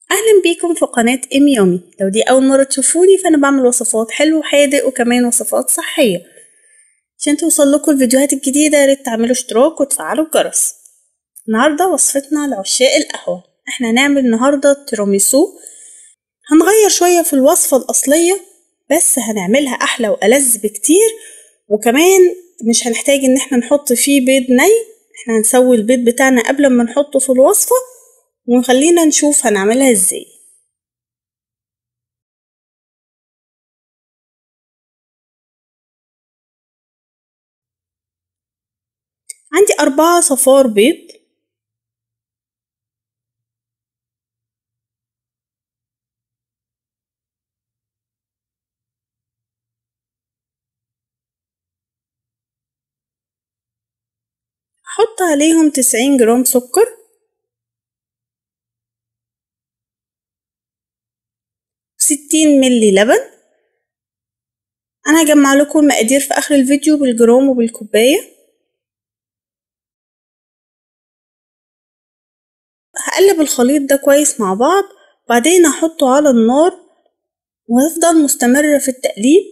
أهلا بيكم في قناة إيمي يومي لو دي أول مرة تشوفوني فأنا بعمل وصفات حلو وحادق وكمان وصفات صحية عشان توصل لكم الفيديوهات الجديدة ياريت تعملوا اشتراك وتفعلوا الجرس النهاردة وصفتنا لعشاق القهوة احنا هنعمل النهاردة تيراميسو هنغير شوية في الوصفة الأصلية بس هنعملها أحلى وألذ بكتير وكمان مش هنحتاج إن احنا نحط فيه بيض ني احنا هنسوي البيض بتاعنا قبل ما نحطه في الوصفة وخلينا نشوف هنعملها ازاي عندي أربعة صفار بيض هحط عليهم تسعين جرام سكر ستين ملي لبن أنا هجمع لكم المقادير في آخر الفيديو بالجرام وبالكوباية هقلب الخليط ده كويس مع بعض بعدين هحطه على النار وهفضل مستمرة في التقليب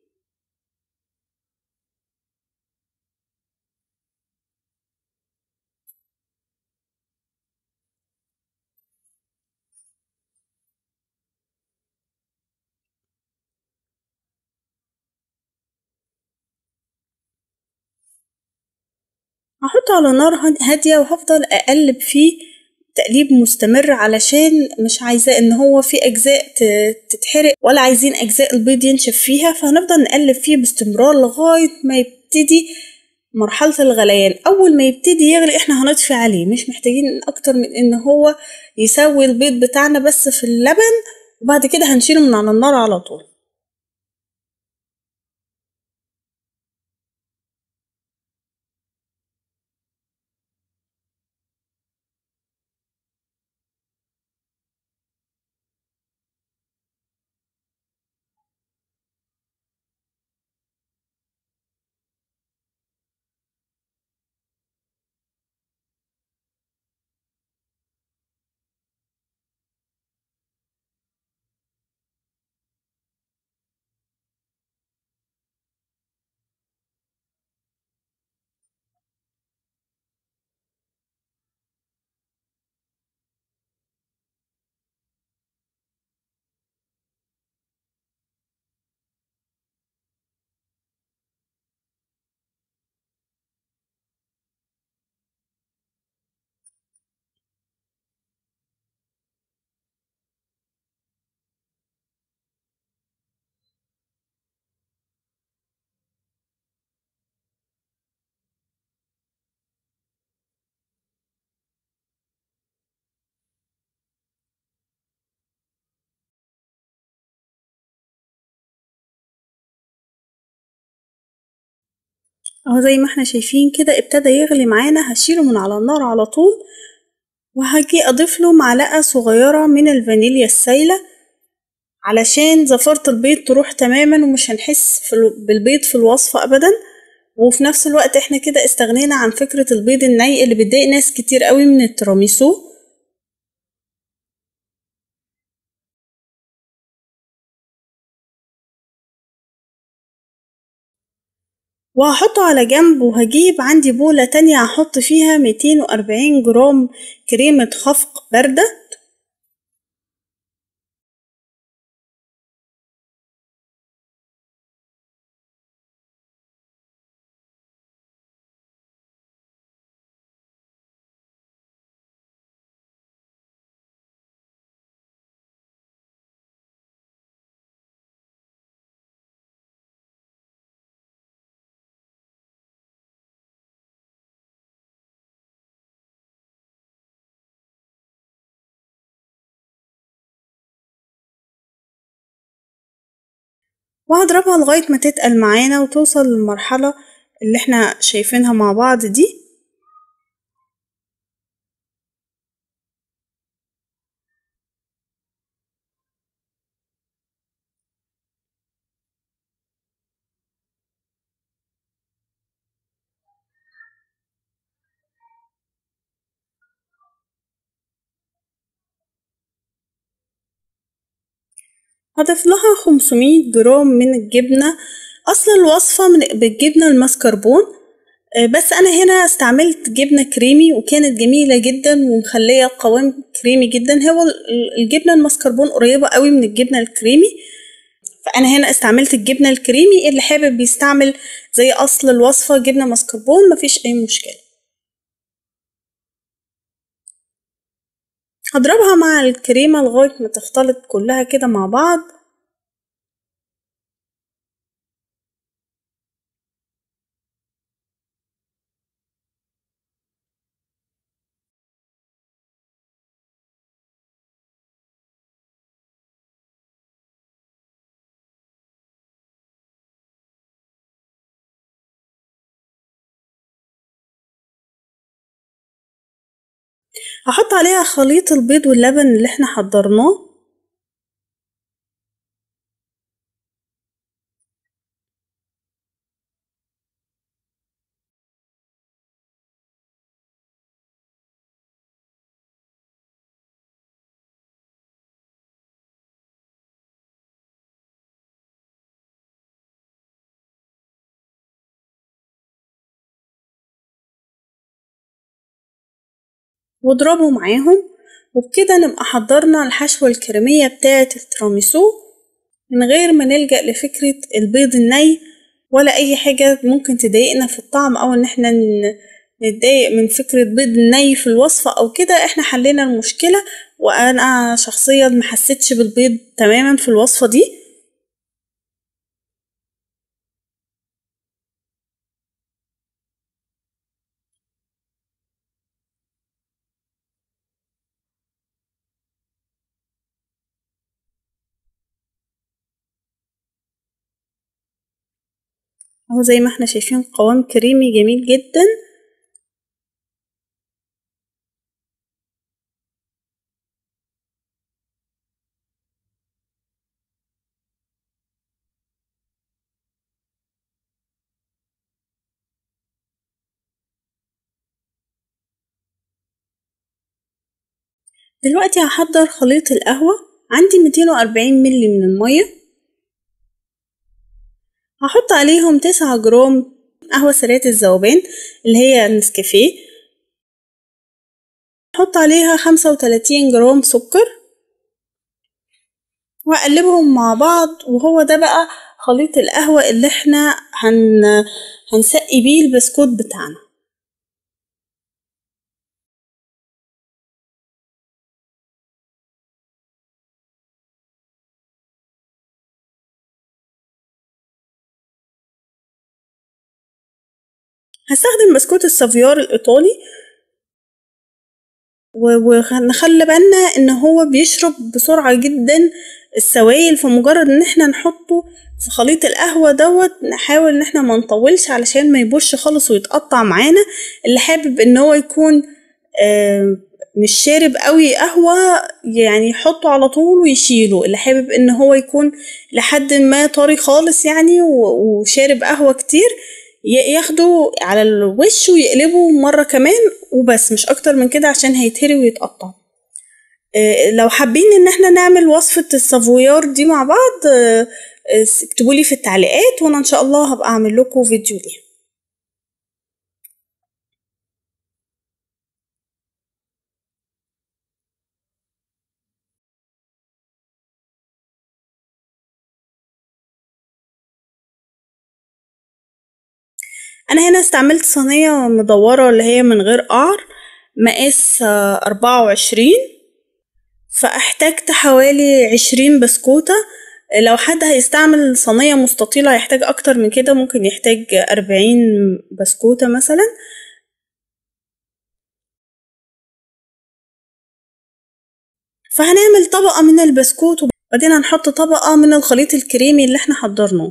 هحطه على نار هادية وهفضل أقلب فيه تقليب مستمر علشان مش عايزاه ان هو في اجزاء تتحرق ولا عايزين اجزاء البيض ينشف فيها فهنفضل نقلب فيه باستمرار لغاية ما يبتدي مرحلة الغليان أول ما يبتدي يغلي احنا هنطفي عليه مش محتاجين أكتر من إن هو يسوي البيض بتاعنا بس في اللبن وبعد كده هنشيله من على النار على طول اهو زي ما احنا شايفين كده ابتدى يغلي معانا هشيله من على النار على طول وهاجي اضيف له معلقة صغيرة من الفانيليا السايلة علشان زفارة البيض تروح تماما ومش هنحس في بالبيض في الوصفة ابدا وفي نفس الوقت احنا كده استغنينا عن فكرة البيض الني اللي بتضايق ناس كتير قوي من التيراميسو وهحطه على جنب وهجيب عندي بولة تانية هحط فيها ميتين وأربعين جرام كريمة خفق باردة وهضربها لغاية ما تتقل معانا وتوصل للمرحلة اللي احنا شايفينها مع بعض دي هضيف لها خمسمية جرام من الجبنة أصل الوصفة من بالجبنة المسكربون بس أنا هنا استعملت جبنة كريمي وكانت جميلة جدا ومخلية القوام كريمي جدا هو الجبنة المسكربون قريبة أوي من الجبنة الكريمي فأنا هنا استعملت الجبنة الكريمي اللي حابب يستعمل زي أصل الوصفة جبنة مسكربون مفيش أي مشكلة هضربها مع الكريمة لغاية ما تختلط كلها كده مع بعض هحط عليها خليط البيض واللبن اللي احنا حضرناه واضربه معاهم وبكده نبقى حضرنا الحشوة الكريمية بتاعة التراميسو من غير ما نلجأ لفكرة البيض الني ولا أي حاجة ممكن تضايقنا في الطعم أو إن احنا نتضايق من فكرة بيض ني في الوصفة أو كده احنا حلينا المشكلة وأنا شخصيا محسيتش بالبيض تماما في الوصفة دي اهو زي ما احنا شايفين قوام كريمي جميل جدا دلوقتي هحضر خليط القهوة عندي ميتين وأربعين ملي من المية هحط عليهم تسعة جرام قهوة سريعة الذوبان اللي هي النسكافيه هحط عليها خمسة وتلاتين جرام سكر وأقلبهم مع بعض وهو ده بقى خليط القهوة اللي احنا هن... هنسقي بيه البسكوت بتاعنا هستخدم بسكوت السافيار الإيطالي ونخلي بالنا إن هو بيشرب بسرعة جدا السوائل فمجرد إن احنا نحطه في خليط القهوة دوت نحاول إن احنا منطولش علشان ميبوش خالص ويتقطع معانا اللي حابب إن هو يكون مش شارب قوي قهوة يعني يحطه على طول ويشيله اللي حابب إن هو يكون لحد ما طري خالص يعني وشارب قهوة كتير ياخده على الوش ويقلبه مرة كمان وبس مش أكتر من كده عشان هيتهري ويتقطع لو حابين إن احنا نعمل وصفة السافويار دي مع بعض اكتبولي في التعليقات وأنا إن شاء الله هبقى أعمل لكم فيديو ليها انا هنا استعملت صينية مدورة اللي هي من غير قعر مقاس اربعة وعشرين فاحتاجت حوالي عشرين بسكوتة لو حد هيستعمل صينية مستطيلة هيحتاج اكتر من كده ممكن يحتاج اربعين بسكوتة مثلا فهنعمل طبقة من البسكوت وبعدين هنحط طبقة من الخليط الكريمي اللي احنا حضرناه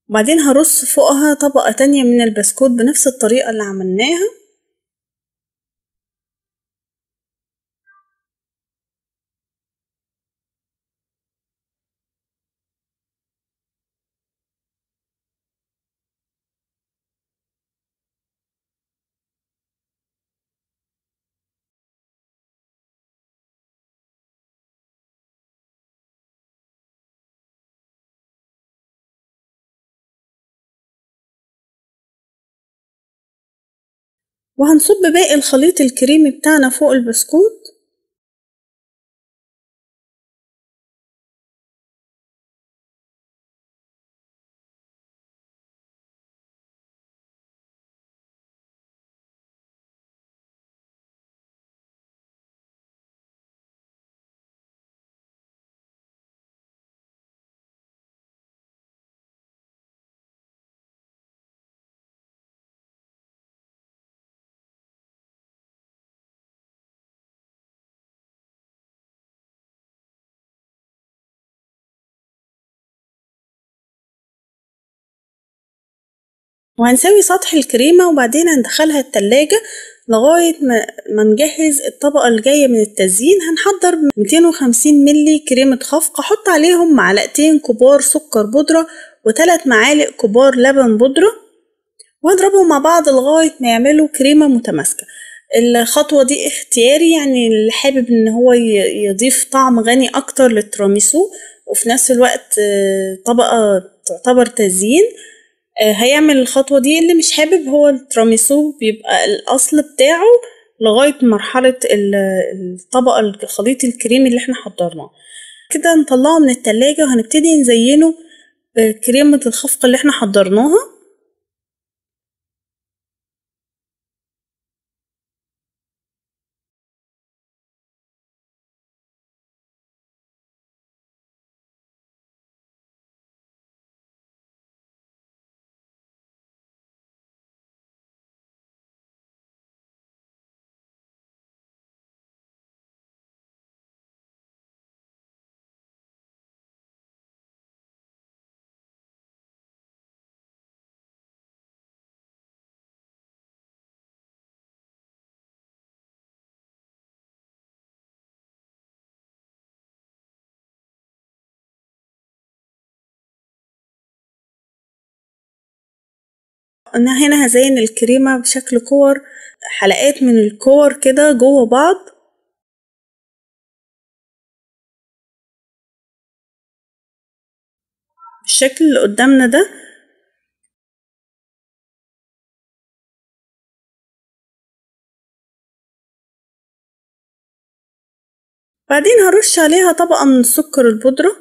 وبعدين هرص فوقها طبقة تانية من البسكوت بنفس الطريقة اللي عملناها وهنصب باقي الخليط الكريمي بتاعنا فوق البسكوت وهنسوي سطح الكريمة وبعدين هندخلها التلاجة لغاية ما, ما نجهز الطبقة الجاية من التزيين هنحضر ميتين وخمسين ملي كريمة خفق أحط عليهم معلقتين كبار سكر بودرة وتلات معالق كبار لبن بودرة وهضربهم مع بعض لغاية ما يعملوا كريمة متماسكة الخطوة دي اختياري يعني اللي حابب ان هو يضيف طعم غني اكتر للتراميسو وفي نفس الوقت طبقة تعتبر تزيين هيعمل الخطوة دي اللي مش حابب هو التراميسو بيبقى الأصل بتاعه لغاية مرحلة الطبقة الخليط الكريمي اللي احنا حضرناه كده نطلعه من التلاجة وهنبتدي نزينه بكريمة الخفق اللي احنا حضرناها أنا هنا هزين الكريمة بشكل كور حلقات من الكور كده جوه بعض بالشكل اللي قدامنا ده بعدين هرش عليها طبقة من السكر البودرة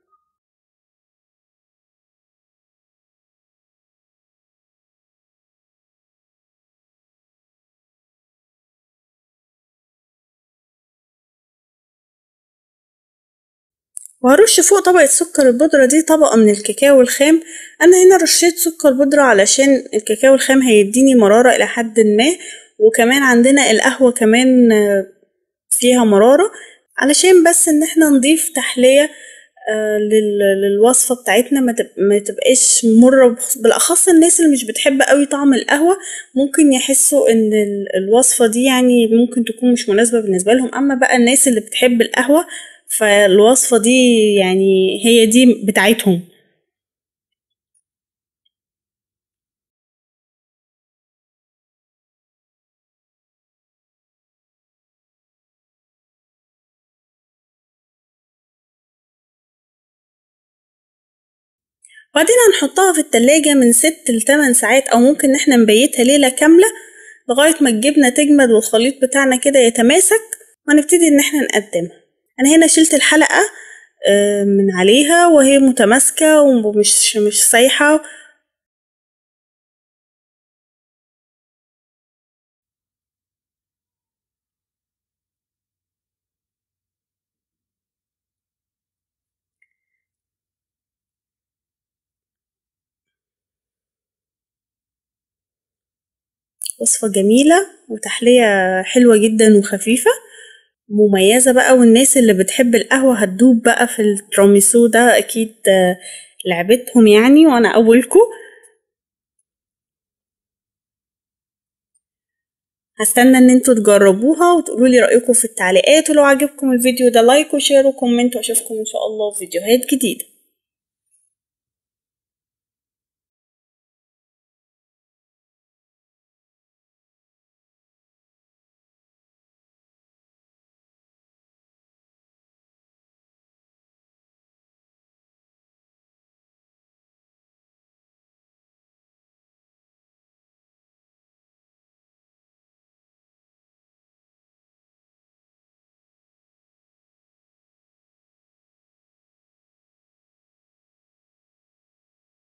وهرش فوق طبقة السكر البودرة دي طبقة من الكاكاو الخام أنا هنا رشيت سكر بودرة علشان الكاكاو الخام هيديني مرارة إلى حد ما وكمان عندنا القهوة كمان فيها مرارة علشان بس إن احنا نضيف تحلية للوصفة بتاعتنا متبقاش مرة بالأخص الناس اللي مش بتحب اوي طعم القهوة ممكن يحسوا إن الوصفة دي يعني ممكن تكون مش مناسبة بالنسبة لهم أما بقى الناس اللي بتحب القهوة فالوصفة دي يعني هي دي بتاعتهم وبعدين هنحطها في التلاجة من ست لتمن ساعات أو ممكن إن احنا نبيتها ليلة كاملة لغاية ما الجبنة تجمد والخليط بتاعنا كده يتماسك وهنبتدي إن احنا نقدمها أنا هنا شلت الحلقة من عليها وهي متماسكة ومش مش سايحة وصفة جميلة وتحلية حلوة جدا وخفيفة مميزة بقى والناس اللي بتحب القهوة هتدوب بقى في التراميسو ده أكيد لعبتهم يعني وانا اولكم هستنى ان انتوا تجربوها وتقولوا لي رايكم في التعليقات ولو عجبكم الفيديو ده لايك وشير وكومنت واشوفكم ان شاء الله في فيديوهات جديده